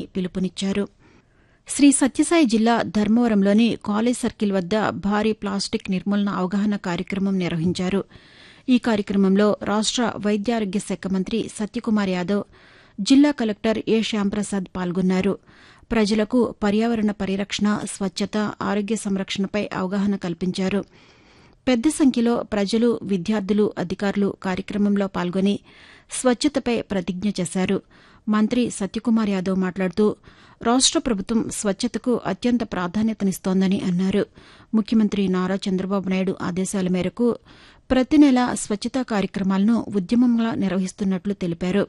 పిలుపునిచ్చారు శ్రీ సత్యసాయి జిల్లా ధర్మవరంలోని college circle వద్ద భారీ ప్లాస్టిక్ నిర్మూలన అవగాహన కార్యక్రమం నిర్వహించారు ఈ కార్యక్రమంలో రాష్ట వైద్యారోగ్య శాఖ మంత్రి సత్యకుమార్ యాదవ్ జిల్లా కలెక్టర్ ఏ శ్యాంప్రసాద్ పాల్గొన్నారు ప్రజలకు పర్యావరణ పరిరక్షణ స్వచ్ఛత ఆరోగ్య సంరక్షణపై అవగాహన కల్పించారు పెద్ద సంఖ్యలో ప్రజలు విద్యార్థులు అధికారులు కార్యక్రమంలో పాల్గొని స్వచ్ఛతపై ప్రతిజ్ఞ చేశారు మంత్రి సత్యకుమార్ యాదవ్ మాట్లాడుతూ రాష్ట ప్రభుత్వం స్వచ్ఛతకు అత్యంత ప్రాధాన్యతనిస్తోందని అన్నారు ముఖ్యమంత్రి నారా చంద్రబాబు నాయుడు ఆదేశాల మేరకు ప్రతి నెల స్వచ్ఛతా కార్యక్రమాలను ఉద్యమంగా నిర్వహిస్తున్నట్లు తెలిపారు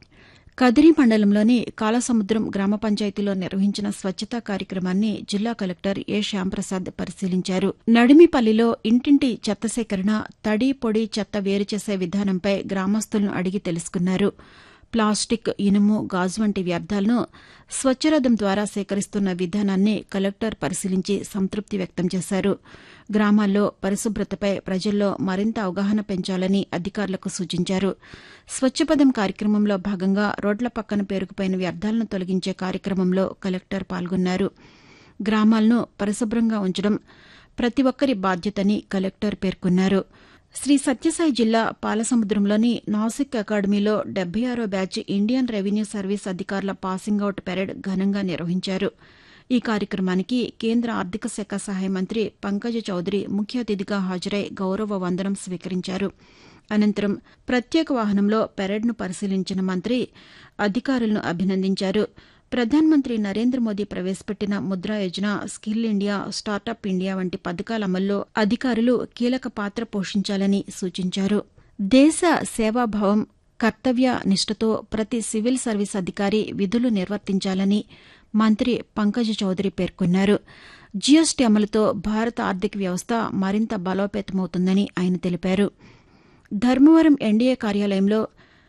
కదిరి మండలంలోని కాలసముద్రం గ్రామ పంచాయతీలో నిర్వహించిన స్వచ్ఛతా కార్యక్రమాన్ని జిల్లా కలెక్టర్ ఏ శ్యాంప్రసాద్ పరిశీలించారు నడిమిపల్లిలో ఇంటింటి చెత్త సేకరణ తడి పొడి చెత్త వేరు చేసే విధానంపై గ్రామస్తులను అడిగి తెలుసుకున్నారు ప్లాస్టిక్ ఇనుము గాజు వంటి వ్యర్థాలను స్వచ్ఛరథం ద్వారా సేకరిస్తున్న విధానాన్ని కలెక్టర్ పరిశీలించి సంతృప్తి వ్యక్తం చేశారు గ్రామాల్లో పరిశుభ్రతపై ప్రజల్లో మరింత అవగాహన పెంచాలని అధికారులకు సూచించారు స్వచ్ఛపదం కార్యక్రమంలో భాగంగా రోడ్ల పక్కన పేరుకుపోయిన వ్యర్థాలను తొలగించే కార్యక్రమంలో కలెక్టర్ పాల్గొన్నారు గ్రామాలను పరిశుభ్రంగా ఉంచడం ప్రతి ఒక్కరి బాధ్యతని కలెక్టర్ పేర్కొన్నారు శ్రీ సత్యసాయి జిల్లా పాలసముద్రంలోని నాసిక్ అకాడమీలో డెబ్బై ఆరో బ్యాచ్ ఇండియన్ రెవెన్యూ సర్వీస్ అధికారుల పాసింగ్ అవుట్ పెరేడ్ ఘనంగా నిర్వహించారు ఈ కార్యక్రమానికి కేంద్ర ఆర్థిక శాఖ సహాయ మంత్రి పంకజ చౌదరి ముఖ్య అతిథిగా హాజరై గౌరవ వందనం స్వీకరించారు అనంతరం ప్రత్యేక వాహనంలో పెరేడ్ను పరిశీలించిన మంత్రి అధికారులను అభినందించారు ప్రధానమంత్రి నరేంద్ర మోదీ ప్రవేశపెట్టిన Mudra Yojana skill India startup India వంటి పథకాల అమల్లో అధికారులు కీలక పాత్ర పోషించాలని సూచించారు దేశ సేవాభావం కర్తవ్య నిష్టతో ప్రతి సివిల్ సర్వీస్ అధికారి విధులు నిర్వర్తించాలని మంత్రి పంకజ్ చౌదరి పేర్కొన్నారు జీఎస్టీ అమలుతో భారత ఆర్థిక వ్యవస్థ మరింత బలోపేతమవుతుందని ఆయన తెలిపారు ధర్మవరం ఎన్డీఏ కార్యాలయంలో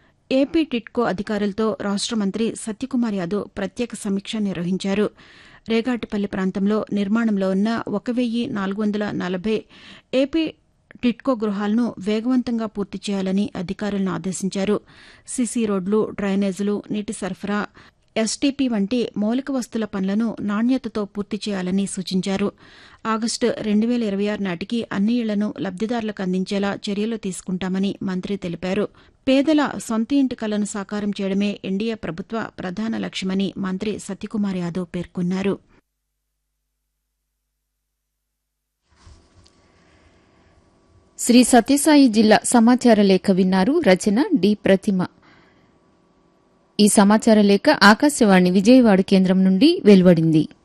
ఏపీ టిట్కో అధికారులతో రాష్ట మంత్రి సత్యకుమార్ యాదవ్ ప్రత్యేక సమీక్ష నిర్వహించారు రేగాటిపల్లి ప్రాంతంలో నిర్మాణంలో ఉన్న ఒక వెయ్యి నాలుగు వందల నలభై ఏపీ టిట్కో గృహాలను వేగవంతంగా పూర్తి చేయాలని అధికారులను ఆదేశించారు సీసీ రోడ్లు డ్రైనేజీలు నీటి సరఫరా ఎస్టీపీ వంటి మౌలిక వస్తుల పనులను నాణ్యతతో పూర్తి చేయాలని సూచించారు ఆగస్టు రెండు వేల ఇరవై ఆరు నాటికి అన్ని ఇళ్లను లబ్దిదారులకు అందించేలా చర్యలు తీసుకుంటామని మంత్రి తెలిపారు పేదల సొంత ఇంటి కలను సాకారం చేయడమే ఎన్డీఏ ప్రభుత్వ ప్రధాన లక్ష్యమని మంత్రి సత్యకుమార్ యాదవ్ పేర్కొన్నారు శ్రీ సత్యసాయి జిల్లా సమాచార లేఖ విన్నారు రచన డి ప్రతిమ ఈ సమాచార లేఖ ఆకాశవాణి విజయవాడ కేంద్రం నుండి వెలువడింది